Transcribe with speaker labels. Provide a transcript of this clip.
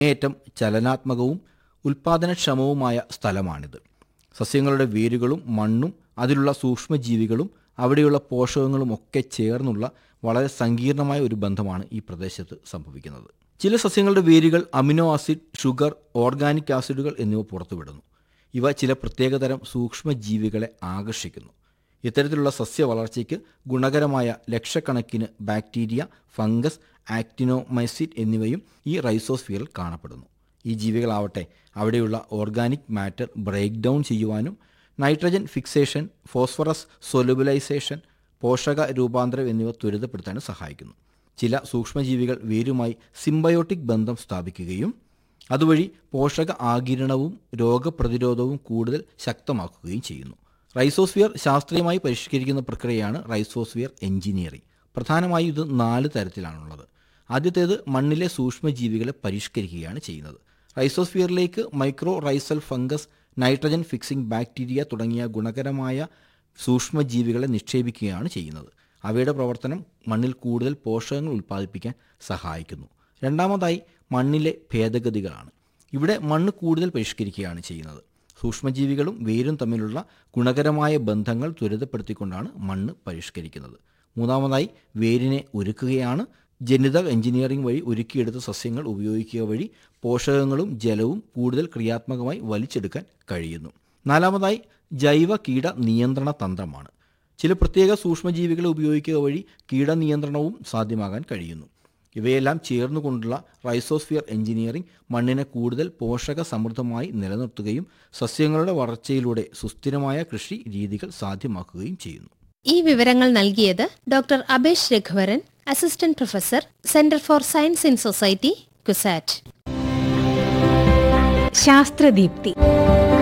Speaker 1: ഏറ്റവും ചലനാത്മകവും ഉൽപാദനക്ഷമവുമായ സ്ഥലമാണിത് സസ്യങ്ങളുടെ വേരുകളും മണ്ണും അതിലുള്ള സൂക്ഷ്മജീവികളും അവിടെയുള്ള പോഷകങ്ങളും ഒക്കെ ചേർന്നുള്ള വളരെ സങ്കീർണമായ ഒരു ബന്ധമാണ് ഈ പ്രദേശത്ത് സംഭവിക്കുന്നത് ചില സസ്യങ്ങളുടെ വേരുകൾ അമിനോ ആസിഡ് ഷുഗർ ഓർഗാനിക് ആസിഡുകൾ എന്നിവ പുറത്തുവിടുന്നു ഇവ ചില പ്രത്യേകതരം സൂക്ഷ്മജീവികളെ ആകർഷിക്കുന്നു ഇത്തരത്തിലുള്ള സസ്യ വളർച്ചയ്ക്ക് ഗുണകരമായ ലക്ഷക്കണക്കിന് ബാക്ടീരിയ ഫംഗസ് ആക്ടിനോമൈസിഡ് എന്നിവയും ഈ റൈസോസ്ഫിയറിൽ കാണപ്പെടുന്നു ഈ ജീവികളാവട്ടെ അവിടെയുള്ള ഓർഗാനിക് മാറ്റർ ബ്രേക്ക് ഡൗൺ ചെയ്യുവാനും നൈട്രജൻ ഫിക്സേഷൻ ഫോസ്ഫറസ് സൊലുബിലൈസേഷൻ പോഷക രൂപാന്തരം എന്നിവ ത്വരിതപ്പെടുത്താനും സഹായിക്കുന്നു ചില സൂക്ഷ്മജീവികൾ വേരുമായി സിംബയോട്ടിക് ബന്ധം സ്ഥാപിക്കുകയും അതുവഴി പോഷക ആകിരണവും രോഗപ്രതിരോധവും കൂടുതൽ ശക്തമാക്കുകയും ചെയ്യുന്നു റൈസോസ്ഫിയർ ശാസ്ത്രീയമായി പരിഷ്കരിക്കുന്ന പ്രക്രിയയാണ് റൈസോസ്ഫിയർ എഞ്ചിനീയറിംഗ് പ്രധാനമായും ഇത് നാല് തരത്തിലാണുള്ളത് ആദ്യത്തേത് മണ്ണിലെ സൂക്ഷ്മജീവികളെ പരിഷ്കരിക്കുകയാണ് ചെയ്യുന്നത് റൈസോസ്ഫിയറിലേക്ക് mycorrhizal fungus nitrogen fixing bacteria തുടങ്ങിയ ഗുണകരമായ സൂക്ഷ്മജീവികളെ നിക്ഷേപിക്കുകയാണ് ചെയ്യുന്നത് അവയുടെ പ്രവർത്തനം മണ്ണിൽ കൂടുതൽ പോഷകങ്ങൾ ഉൽപ്പാദിപ്പിക്കാൻ സഹായിക്കുന്നു രണ്ടാമതായി മണ്ണിലെ ഭേദഗതികളാണ് ഇവിടെ മണ്ണ് കൂടുതൽ പരിഷ്കരിക്കുകയാണ് ചെയ്യുന്നത് സൂക്ഷ്മജീവികളും വേരും തമ്മിലുള്ള ഗുണകരമായ ബന്ധങ്ങൾ ത്വരിതപ്പെടുത്തിക്കൊണ്ടാണ് മണ്ണ് പരിഷ്കരിക്കുന്നത് മൂന്നാമതായി വേരിനെ ഒരുക്കുകയാണ് ജനിതക എഞ്ചിനീയറിംഗ് വഴി ഒരുക്കിയെടുത്ത സസ്യങ്ങൾ ഉപയോഗിക്കുക വഴി പോഷകങ്ങളും ജലവും കൂടുതൽ ക്രിയാത്മകമായി വലിച്ചെടുക്കാൻ കഴിയുന്നു നാലാമതായി ജൈവ കീട നിയന്ത്രണ തന്ത്രമാണ് ചില പ്രത്യേക സൂക്ഷ്മജീവികളെ ഉപയോഗിക്കുക വഴി കീടനിയന്ത്രണവും സാധ്യമാകാൻ കഴിയുന്നു ഇവയെല്ലാം ചേർന്നുകൊണ്ടുള്ള റൈസോസ്ഫിയർ എഞ്ചിനീയറിംഗ് മണ്ണിനെ കൂടുതൽ പോഷക സമൃദ്ധമായി നിലനിർത്തുകയും സസ്യങ്ങളുടെ വളർച്ചയിലൂടെ സുസ്ഥിരമായ കൃഷി രീതികൾ സാധ്യമാക്കുകയും ചെയ്യുന്നു
Speaker 2: ഈ വിവരങ്ങൾ നൽകിയത് doctor Abhesh Raghuvaran assistant professor centre for science in society CUSAT
Speaker 3: ശാസ്ത്രദീപ്തി